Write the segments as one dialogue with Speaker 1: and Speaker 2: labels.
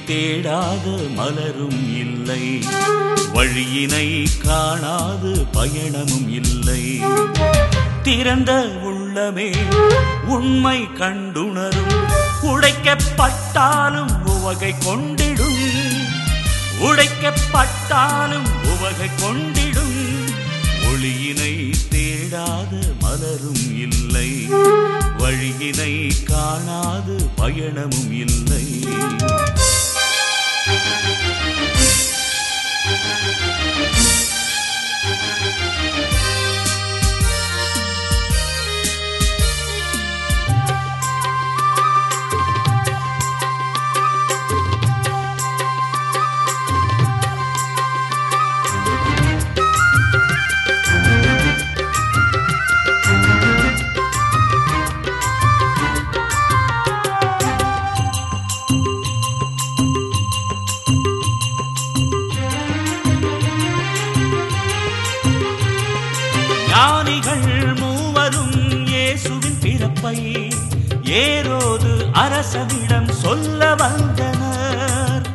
Speaker 1: தேடாத மலரும் இல்லை வழியினை காணாது பயணமும் இல்லை திறந்த உள்ளமே உண்மை கண்டுணரும் உடைக்கப்பட்டாலும் உவகை கொண்டிடும் உடைக்கப்பட்டாலும் உவகை கொண்டிடும் ஒளியினை தேடாத மலரும் இல்லை வழியினை காணாது பயணமும் இல்லை ஞானிகள் மூவரும் இயேசுவின் பிறப்பை ஏரோது அரசனிடம் சொல்ல வந்தனர்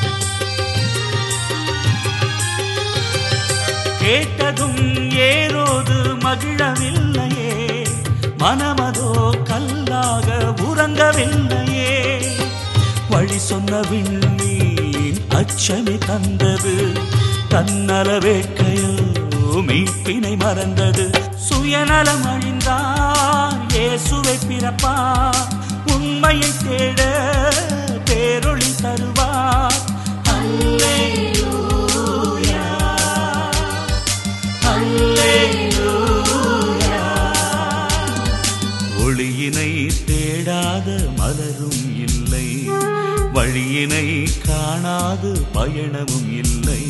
Speaker 1: கேட்டதும் ஏரோது மகிழவில்லையே மனமதோ கல்லாக உறங்கவில்லையே வழி சொன்ன விண்மீன் அச்சமே தந்தது தன்னல வேட்கையோ மீட்பினை மறந்தது சுயநலம் அழிந்தார் இயேசுவை பிறப்பா உண்மையை தேட பேரொளி தருவார் அல்லேலூயா அல்லேலூயா ஒளியினை தேடாத மலரும் இல்லை வழியினை காணாது பயணமும் இல்லை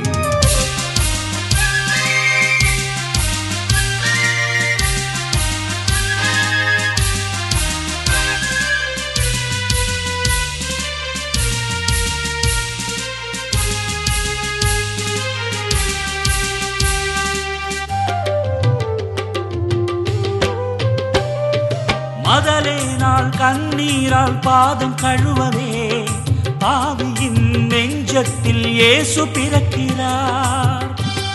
Speaker 1: மதலேனால் கண்ணீரால் பாதம் கழுவவே பாவியின் நெஞ்சத்தில் இயேசு பிறக்கிறார்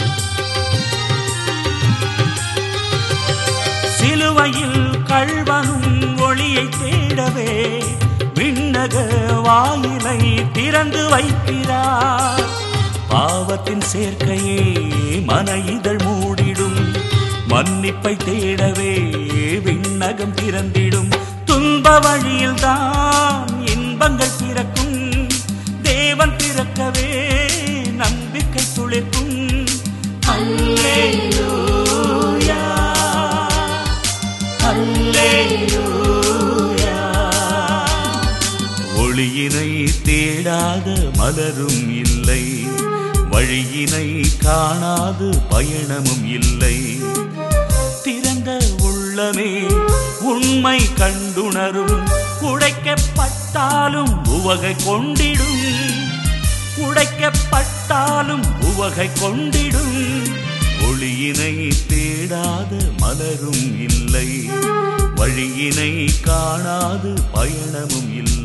Speaker 1: சிலுவையில் கள்வனும் ஒளியை தேடவே விண்ணக வாயிலை திறந்து வைக்கிறார் பாவத்தின் சேர்க்கையே மன இதழ் மூடிடும் மன்னிப்பை தேடவே விண்ணகம் திறந்திடும் துன்ப வழியில்தான் இன்பங்கள் பிறக்கும் தேவன் பிறக்கவே நம்பிக்கை துளிர்க்கும் அல்லேலூயா அல்லேலூயா ஒளியினை தேடாத மலரும் இல்லை வழியினை காணாது பயணமும் இல்லை திறந்த உள்ளமே உண்மை கண்டுணரும் உடைக்கப்பட்டாலும் உவகை கொண்டிடும் உடைக்கப்பட்டாலும் உவகை கொண்டிடும் ஒளியினை தேடாத மலரும் இல்லை வழியினை காணாது பயணமும் இல்லை